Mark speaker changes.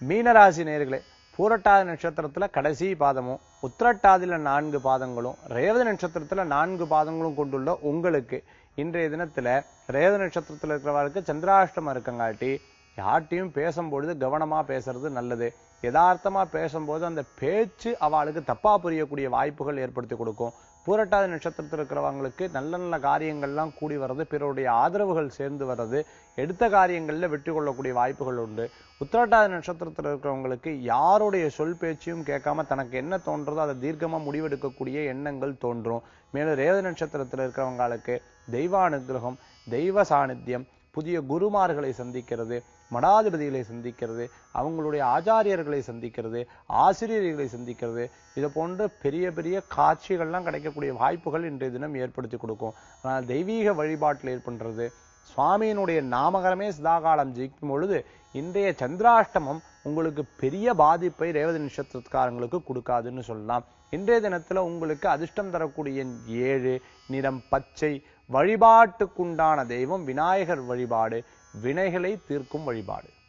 Speaker 1: மீனராசி நேர்களே பூரட்டாதி நட்சத்திரத்துல கடைசி பாதமும் உத்திரட்டாதியில நான்கு பாதங்களும் ரேவதி நட்சத்திரத்துல நான்கு பாதங்களும் கொண்டுள்ள உங்களுக்கு இன்றைய தினத்துல ரேவதி நட்சத்திரத்துல இருக்கிறவர்களுக்கு சந்திராஷ்டமம் இருக்கங்காட்டி யார்ட்டையும் பேசும்பொழுது கவனமா பேசுறது நல்லது யதார்த்தமா பேசும்போது அந்த பேச்சு அவளுக்கு தப்பா புரியக்கூடிய வாய்ப்புகள் ஏற்படுத்தி கொடுக்கும் பூரட்டாதி நட்சத்திரத்தில் இருக்கிறவங்களுக்கு நல்ல நல்ல காரியங்கள்லாம் கூடி வர்றது பிறருடைய ஆதரவுகள் சேர்ந்து வர்றது எடுத்த காரியங்கள்ல வெற்றி கொள்ளக்கூடிய வாய்ப்புகள் உண்டு உத்திரட்டாதி நட்சத்திரத்தில் இருக்கிறவங்களுக்கு யாருடைய சொல் பேச்சையும் கேட்காம தனக்கு என்ன தோன்றதோ அதை தீர்க்கமா முடிவெடுக்கக்கூடிய எண்ணங்கள் தோன்றும் மேலும் ரேவதி நட்சத்திரத்தில் இருக்கிறவங்களுக்கு தெய்வ அனுகிரகம் தெய்வ சாநித்தியம் புதிய குருமார்களை சந்திக்கிறது மடாதிபதிகளை சந்திக்கிறது அவங்களுடைய ஆச்சாரியர்களை சந்திக்கிறது ஆசிரியர்களை சந்திக்கிறது இது போன்ற பெரிய பெரிய காட்சிகள்லாம் கிடைக்கக்கூடிய வாய்ப்புகள் இன்றைய தினம் ஏற்படுத்தி கொடுக்கும் ஆனால் தெய்வீக வழிபாட்டில் ஏற்படுறது சுவாமியினுடைய நாமகரமே சதாகாலம் ஜெயிக்கும் பொழுது இன்றைய சந்திராஷ்டமம் உங்களுக்கு பெரிய பாதிப்பை ரேவதி நட்சத்திரக்காரங்களுக்கு கொடுக்காதுன்னு சொல்லலாம் இன்றைய தினத்துல உங்களுக்கு அதிர்ஷ்டம் தரக்கூடிய எண் ஏழு நிறம் பச்சை வழிபாட்டுக்குண்டான தெய்வம் விநாயகர் வழிபாடு வினைகளை தீர்க்கும் வழிபாடு